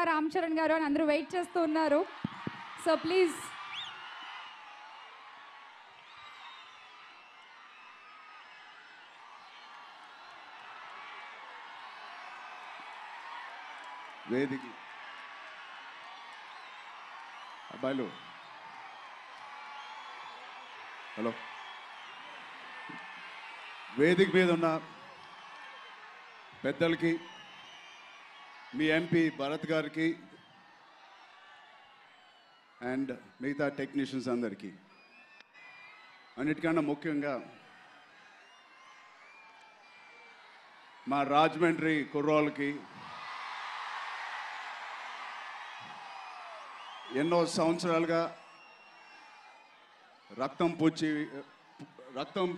రామ్ చరణ్ గారు అని అందరూ వెయిట్ చేస్తూ ఉన్నారు సో ప్లీజ్ వేదిక అబ్బాయిలు హలో వేదిక మీద ఉన్న పెద్దలకి మీ ఎంపీ భరత్ గారికి అండ్ మిగతా టెక్నీషియన్స్ అందరికీ అన్నిటికన్నా ముఖ్యంగా మా రాజమండ్రి కుర్రోళ్ళకి ఎన్నో సంవత్సరాలుగా రక్తం పూచి రక్తం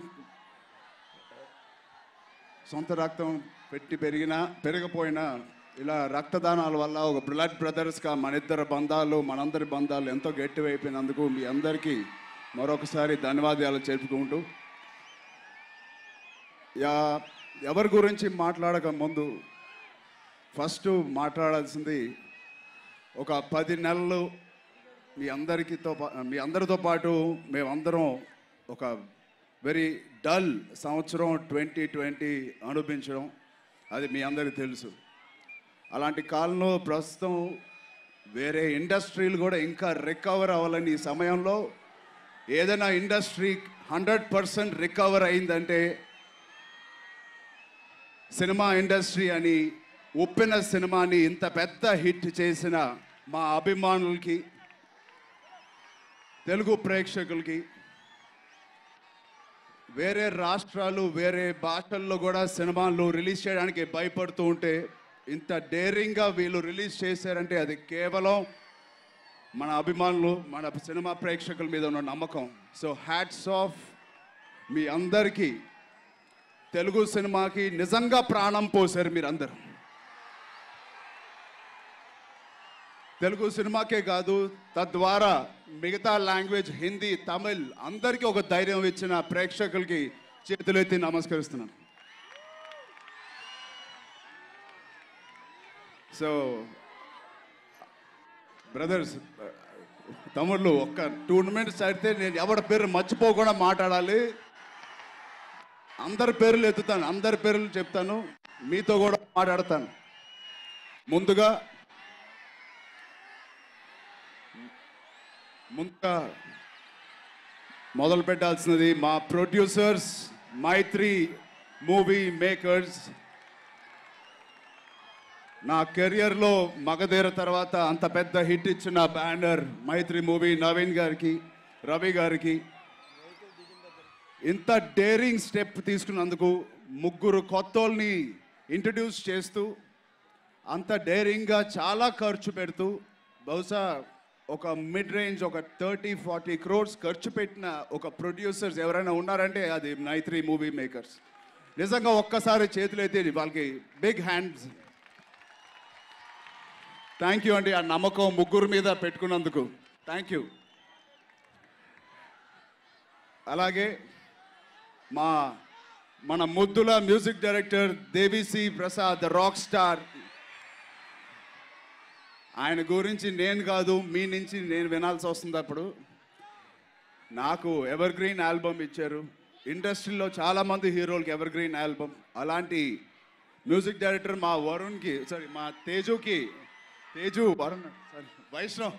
సొంత రక్తం పెట్టి పెరిగినా పెరిగిపోయినా ఇలా రక్తదానాల వల్ల ఒక బ్లడ్ బ్రదర్స్గా మన ఇద్దరు బంధాలు మనందరి బంధాలు ఎంతో గట్టివైపోయినందుకు మీ అందరికీ మరొకసారి ధన్యవాదాలు చెప్పుకుంటూ యా ఎవరి గురించి మాట్లాడక ముందు ఫస్ట్ మాట్లాడాల్సింది ఒక పది నెలలు మీ అందరికీతో పా- మీ అందరితో పాటు మేమందరం ఒక వెరీ డల్ సంవత్సరం ట్వంటీ ట్వంటీ అనుభవించడం అది మీ అందరికీ తెలుసు అలాంటి కాలంలో ప్రస్తుతం వేరే ఇండస్ట్రీలు కూడా ఇంకా రికవర్ అవ్వాలని ఈ సమయంలో ఏదైనా ఇండస్ట్రీ హండ్రెడ్ పర్సెంట్ రికవర్ అయిందంటే సినిమా ఇండస్ట్రీ అని ఉప్పిన సినిమాని ఇంత పెద్ద హిట్ చేసిన మా అభిమానులకి తెలుగు ప్రేక్షకులకి వేరే రాష్ట్రాలు వేరే భాషల్లో కూడా సినిమాలు రిలీజ్ చేయడానికి భయపడుతూ ఉంటే ఇంత డేరింగ్గా వీళ్ళు రిలీజ్ చేశారంటే అది కేవలం మన అభిమానులు మన సినిమా ప్రేక్షకుల మీద ఉన్న నమ్మకం సో హ్యాట్స్ ఆఫ్ మీ అందరికీ తెలుగు సినిమాకి నిజంగా ప్రాణం పోసారు మీరందరూ తెలుగు సినిమాకే కాదు తద్వారా మిగతా లాంగ్వేజ్ హిందీ తమిళ్ అందరికీ ఒక ధైర్యం ఇచ్చిన ప్రేక్షకులకి చేతులెత్తి నమస్కరిస్తున్నాను సో బ్రదర్స్ తమ్ముళ్ళు ఒక్క టూ మినిట్స్ అయితే నేను ఎవరి పేరు మర్చిపోకుండా మాట్లాడాలి అందరి పేర్లు ఎత్తుతాను అందరి పేర్లు చెప్తాను మీతో కూడా మాట్లాడతాను ముందుగా ముందుగా మొదలు పెట్టాల్సినది మా ప్రొడ్యూసర్స్ మైత్రి మూవీ మేకర్స్ నా కెరియర్లో మగధీర తర్వాత అంత పెద్ద హిట్ ఇచ్చిన బ్యానర్ మైత్రి మూవీ నవీన్ గారికి రవి గారికి ఇంత డేరింగ్ స్టెప్ తీసుకున్నందుకు ముగ్గురు కొత్తోల్ని ఇంట్రడ్యూస్ చేస్తూ అంత డేరింగ్గా చాలా ఖర్చు పెడుతూ బహుశా ఒక మిడ్ రేంజ్ ఒక థర్టీ ఫార్టీ క్రోర్స్ ఖర్చు పెట్టిన ఒక ప్రొడ్యూసర్స్ ఎవరైనా ఉన్నారంటే అది నైత్రి మూవీ మేకర్స్ నిజంగా ఒక్కసారి చేతులైతే వాళ్ళకి బిగ్ హ్యాండ్స్ థ్యాంక్ యూ అండి ఆ నమ్మకం ముగ్గురు మీద పెట్టుకున్నందుకు థ్యాంక్ యూ అలాగే మా మన ముద్దుల మ్యూజిక్ డైరెక్టర్ దేవిసి ప్రసాద్ రాక్ స్టార్ ఆయన గురించి నేను కాదు మీ నుంచి నేను వినాల్సి వస్తుంది అప్పుడు నాకు ఎవర్ గ్రీన్ ఆల్బమ్ ఇచ్చారు ఇండస్ట్రీలో చాలామంది హీరోలకి ఎవర్ గ్రీన్ ఆల్బమ్ అలాంటి మ్యూజిక్ డైరెక్టర్ మా వరుణ్కి సారీ మా తేజుకి తేజు వరుణ్ సారీ వైష్ణవ్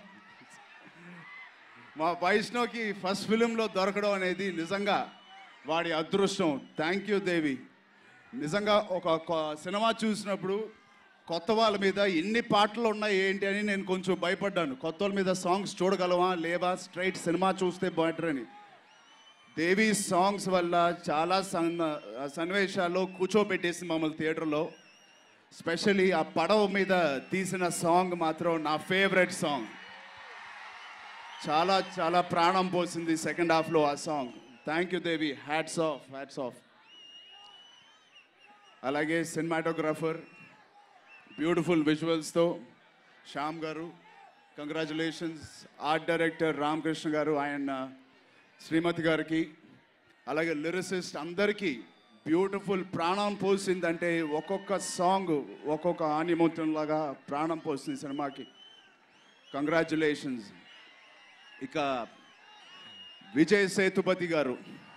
మా వైష్ణవ్కి ఫస్ట్ ఫిలింలో దొరకడం అనేది నిజంగా వాడి అదృష్టం థ్యాంక్ యూ దేవి నిజంగా ఒక కొ- సినిమా చూసినప్పుడు కొత్త వాళ్ళ మీద ఎన్ని పాటలు ఉన్నాయి ఏంటి అని నేను కొంచెం భయపడ్డాను కొత్త వాళ్ళ మీద సాంగ్స్ చూడగలవా లేవా స్ట్రైట్ సినిమా చూస్తే బెటర్ అని దేవి సాంగ్స్ వల్ల చాలా సన్న సన్నివేశాల్లో కూర్చోబెట్టేసి మమ్మల్ని థియేటర్లో స్పెషలీ ఆ పడవ మీద తీసిన సాంగ్ మాత్రం నా ఫేవరెట్ సాంగ్ చాలా చాలా ప్రాణం పోసింది సెకండ్ హాఫ్లో ఆ song thank you Devi hats off hats off అలాగే సినిమాటోగ్రాఫర్ బ్యూటిఫుల్ విజువల్స్తో Shyam garu congratulations art director Ramakrishna గారు ఆయన శ్రీమతి గారికి అలాగే లిరిసిస్ట్ అందరికీ బ్యూటిఫుల్ ప్రాణం పోసిందంటే ఒక్కొక్క సాంగ్ ఒక్కొక్క ఆనిమూర్తం లాగా ప్రాణం పోసింది సినిమాకి కంగ్రాచులేషన్స్ ఇక విజయ్ సేతుపతి గారు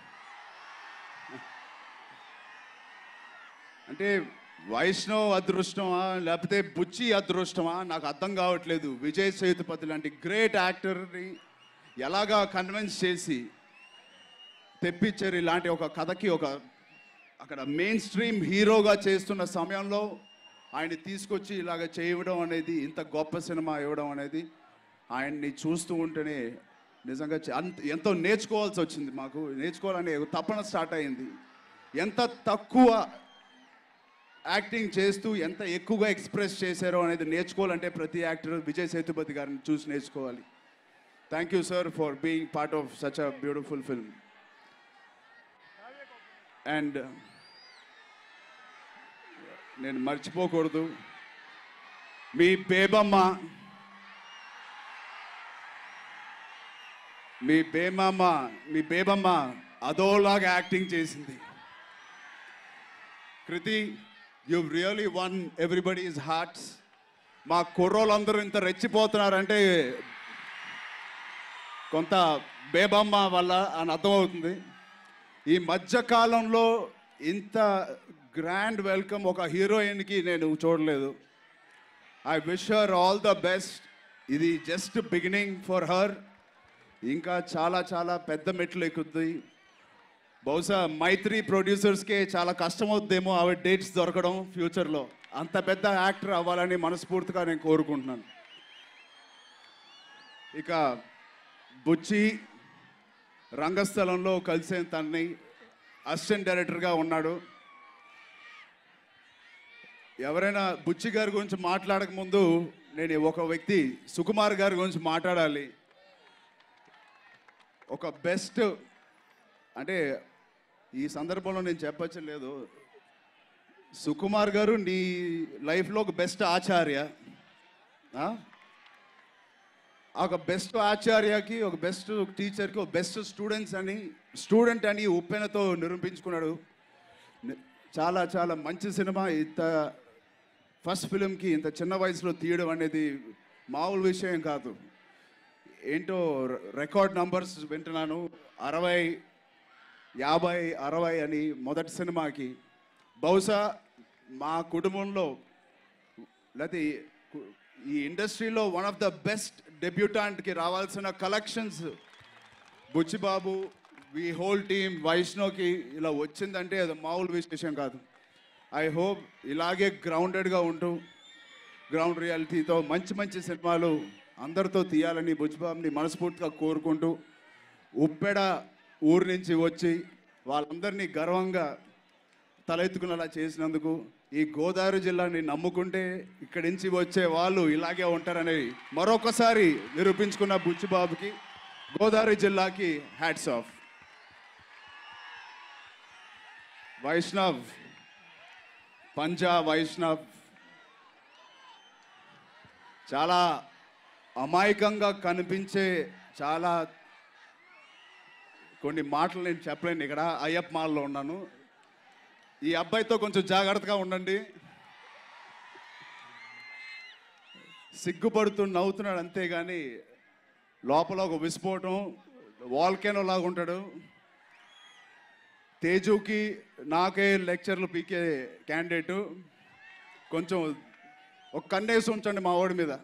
అంటే వైష్ణవ్ అదృష్టమా లేకపోతే బుచ్చి అదృష్టమా నాకు అర్థం కావట్లేదు విజయ్ సేతుపతి లాంటి గ్రేట్ యాక్టర్ని ఎలాగా కన్విన్స్ చేసి తెప్పించారు ఇలాంటి ఒక కథకి ఒక అక్కడ మెయిన్ స్ట్రీమ్ హీరోగా చేస్తున్న సమయంలో ఆయన తీసుకొచ్చి ఇలాగ చేయడం అనేది ఇంత గొప్ప సినిమా ఇవ్వడం అనేది ఆయన్ని చూస్తూ ఉంటేనే నిజంగా చ- అంత ఎంతో నేర్చుకోవాల్సి వచ్చింది మాకు నేర్చుకోవాలనే ఒక తపన స్టార్ట్ అయింది ఎంత తక్కువ యాక్టింగ్ చేస్తూ ఎంత ఎక్కువగా ఎక్స్ప్రెస్ చేశారో అనేది నేర్చుకోవాలంటే ప్రతి యాక్టర్ విజయ్ సేతుపతి గారిని చూసి నేర్చుకోవాలి thank you sir for being part of such a beautiful film and నేను మర్చిపోకూడదు మీ బేబమ్మ మీ బేమమ్మ మీ బేబమ్మ అదోలాగా యాక్టింగ్ చేసింది Krithi you really won everybody's hearts మా కుర్రోళ్ళందరూ ఇంత రెచ్చిపోతున్నారంటే కొంత బేబమ్మ వల్ల అని అర్థమవుతుంది ఈ మధ్య కాలంలో ఇంత గ్రాండ్ వెల్కమ్ ఒక హీరోయిన్కి నేను చూడలేదు I wish her all the best ఇది జస్ట్ బిగినింగ్ ఫర్ హర్ ఇంకా చాలా చాలా పెద్ద మెట్లు ఎక్కుద్ది బహుశా మైత్రి ప్రొడ్యూసర్స్కే చాలా కష్టమవుద్దేమో ఆవిడ డేట్స్ దొరకడం ఫ్యూచర్లో అంత పెద్ద యాక్టర్ అవ్వాలని మనస్ఫూర్తిగా నేను కోరుకుంటున్నాను ఇక బుచ్చి రంగస్థలంలో కలిసే తన్ని అసిస్టెంట్ డైరెక్టర్గా ఉన్నాడు ఎవరైనా బుచ్చి గారి గురించి మాట్లాడక ముందు నేను ఒక వ్యక్తి సుకుమార్ గారి గురించి మాట్లాడాలి ఒక బెస్ట్ అంటే ఈ సందర్భంలో నేను చెప్పచ్చు లేదు సుకుమార్ గారు నీ లైఫ్లో ఒక బెస్ట్ ఆచార్య ఆ? ఒక బెస్ట్ ఆచార్యకి ఒక బెస్ట్ టీచర్కి ఒక బెస్ట్ స్టూడెంట్స్ అని స్టూడెంట్ అని ఉప్పెనతో నిరూపించుకున్నాడు ని- చాలా చాలా మంచి సినిమా ఇంత ఫస్ట్ ఫిలింకి ఇంత చిన్న వయసులో తీయడం అనేది మామూలు విషయం కాదు ఏంటో ర- రికార్డ్ నంబర్స్ వింటున్నాను అరవై యాభై అరవై అని మొదటి సినిమాకి బహుశా మా కుటుంబంలో లేకపోతే ఈ కు- ఈ ఇండస్ట్రీలో వన్ ఆఫ్ ద బెస్ట్ డెబ్యూటాంట్కి రావాల్సిన collections Buchibabu we whole team వైష్ణవ్కి ఇలా వచ్చిందంటే అది మామూలు విశేషం కాదు ఐ హోప్ ఇలాగే గ్రౌండెడ్గా ఉంటూ గ్రౌండ్ రియాలిటీతో మంచి మంచి సినిమాలు అందరితో తీయాలని బుచ్చిబాబుని మనస్ఫూర్తిగా కోరుకుంటూ ఉప్పెడ ఊరు నుంచి వచ్చి వాళ్ళందరినీ గర్వంగా తలెత్తుకునేలా చేసినందుకు ఈ గోదావరి జిల్లాని నమ్ముకుంటే ఇక్కడి నుంచి వచ్చే వాళ్ళు ఇలాగే ఉంటారని మరొకసారి నిరూపించుకున్న బుచ్చిబాబుకి గోదావరి జిల్లాకి హ్యాట్స్ ఆఫ్ వైష్ణవ్ పంజా వైష్ణవ్ చాలా అమాయకంగా కనిపించే చాలా కొన్ని మాటలు నేను చెప్పలేను ఇక్కడ అయ్యప్ప మాల్లో ఉన్నాను ఈ అబ్బాయితో కొంచెం జాగ్రత్తగా ఉండండి సిగ్గుపడుతూ నవ్వుతున్నాడు అంతేగాని లోపల ఒక విస్ఫోటం వాల్కెనో లాగా ఉంటాడు తేజుకి నాకే లెక్చర్లు పీకే క్యాండిడేటు కొంచెం ఒక కన్నేసి ఉంచండి మా వాడి మీద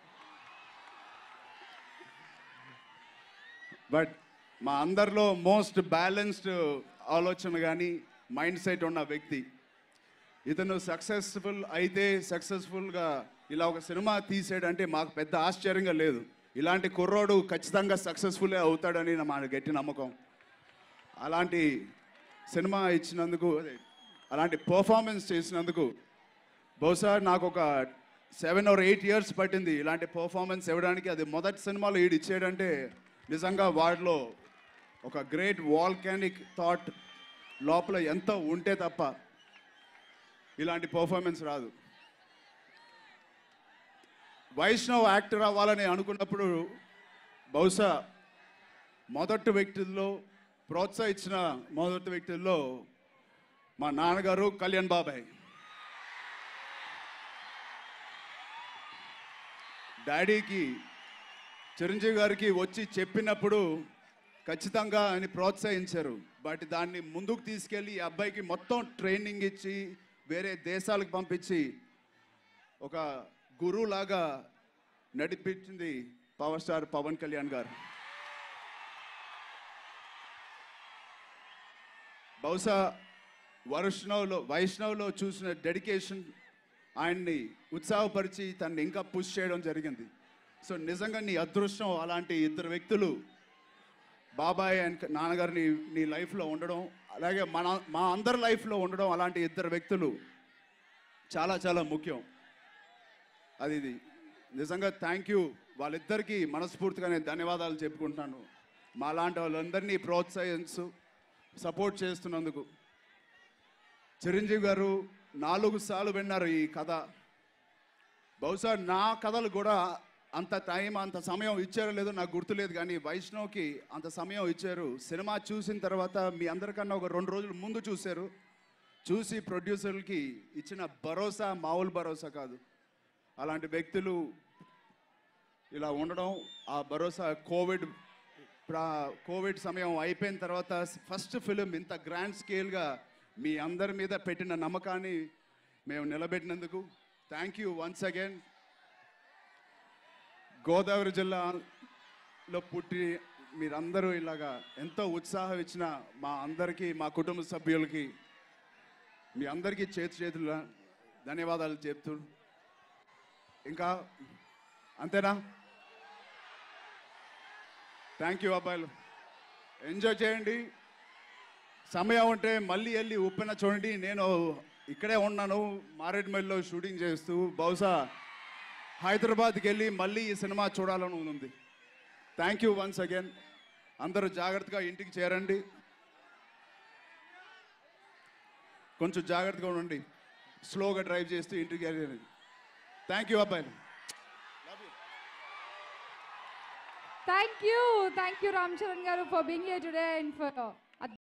బట్ మా అందరిలో మోస్ట్ బ్యాలెన్స్డ్ ఆలోచన కానీ మైండ్ సెట్ ఉన్న వ్యక్తి ఇతను సక్సెస్ఫుల్ అయితే సక్సెస్ఫుల్గా ఇలా ఒక సినిమా తీసాడంటే మాకు పెద్ద ఆశ్చర్యంగా లేదు ఇలాంటి కుర్రోడు ఖచ్చితంగా సక్సెస్ఫుల్ అవుతాడని నా మా గట్టి నమ్మకం అలాంటి సినిమా ఇచ్చినందుకు అదే, అలాంటి పర్ఫార్మెన్స్ చేసినందుకు బహుశా నాకు ఒక సెవెన్ ఆర్ ఎయిట్ ఇయర్స్ పట్టింది ఇలాంటి పర్ఫార్మెన్స్ ఇవ్వడానికి అది మొదటి సినిమాలో ఈడు ఇచ్చాడంటే నిజంగా వాటిలో ఒక గ్రేట్ వాల్కానిక్ థాట్ లోపల ఎంత ఉంటే తప్ప ఇలాంటి పర్ఫార్మెన్స్ రాదు వైష్ణవ్ యాక్టర్ అవ్వాలని అనుకున్నప్పుడు బహుశా మొదటి వ్యక్తుల్లో ప్రోత్సహించిన మొదటి వ్యక్తుల్లో మా నాన్నగారు కళ్యాణ్ బాబాయ్ డాడీకి చిరంజీవి గారికి వచ్చి చెప్పినప్పుడు ఖచ్చితంగా అని ప్రోత్సహించారు బట్ దాన్ని ముందుకు తీసుకెళ్ళి ఈ అబ్బాయికి మొత్తం ట్రైనింగ్ ఇచ్చి వేరే దేశాలకు పంపించి ఒక గురువులాగా నడిపించింది పవర్ స్టార్ పవన్ కళ్యాణ్ గారు బహుశా వైష్ణవ్లో వైష్ణవ్లో చూసిన డెడికేషన్ ఆయన్ని ఉత్సాహపరిచి తనని ఇంకా పుష్ చేయడం జరిగింది సో నిజంగా నీ అదృష్టం అలాంటి ఇద్దరు వ్యక్తులు బాబాయ్ అండ్ నాన్నగారు నీ నీ లైఫ్లో ఉండడం అలాగే మన మా అందరి లైఫ్లో ఉండడం అలాంటి ఇద్దరు వ్యక్తులు చాలా చాలా ముఖ్యం అది ఇది నిజంగా థ్యాంక్ యూ వాళ్ళిద్దరికీ మనస్ఫూర్తిగా నేను ధన్యవాదాలు చెప్పుకుంటున్నాను మా లాంటి వాళ్ళందరినీ ప్రోత్సహిస్తూ సపోర్ట్ చేస్తున్నందుకు చిరంజీవి గారు నాలుగు సార్లు విన్నారు ఈ కథ బహుశా నా కథలు కూడా అంత టైం అంత సమయం ఇచ్చారో లేదో నాకు గుర్తులేదు కానీ వైష్ణవ్కి అంత సమయం ఇచ్చారు సినిమా చూసిన తర్వాత మీ అందరికన్నా ఒక రెండు రోజులు ముందు చూశారు చూసి ప్రొడ్యూసర్లకి ఇచ్చిన భరోసా మామూలు భరోసా కాదు అలాంటి వ్యక్తులు ఇలా ఉండడం ఆ భరోసా కోవిడ్ ప్రా కోవిడ్ సమయం అయిపోయిన తర్వాత ఫస్ట్ ఫిలిం ఇంత గ్రాండ్ స్కేల్గా మీ అందరి మీద పెట్టిన నమ్మకాన్ని మేము నిలబెట్టినందుకు thank you once again Godavari జిల్లాలో పుట్టి మీరందరూ ఇలాగా ఎంతో ఉత్సాహం ఇచ్చిన మా అందరికీ మా కుటుంబ సభ్యులకి మీ అందరికీ చేతి చేతుల ధన్యవాదాలు చెప్తూ ఇంకా అంతేనా థ్యాంక్ యూ అబ్బాయిలు ఎంజాయ్ చేయండి సమయం ఉంటే మళ్ళీ వెళ్ళి ఉప్పెన చూడండి నేను ఇక్కడే ఉన్నాను మారేడుమల్లిలో షూటింగ్ చేస్తూ బహుశా హైదరాబాద్కి వెళ్ళి మళ్ళీ ఈ సినిమా చూడాలని ఉంది థ్యాంక్ యూ వన్స్ అగైన్ అందరూ జాగ్రత్తగా ఇంటికి చేరండి కొంచెం జాగ్రత్తగా ఉండండి స్లోగా డ్రైవ్ చేస్తూ ఇంటికి వెళ్ళండి థ్యాంక్ యూ అబ్బాయిలు thank you thank you Ram Charan garu for being here today and for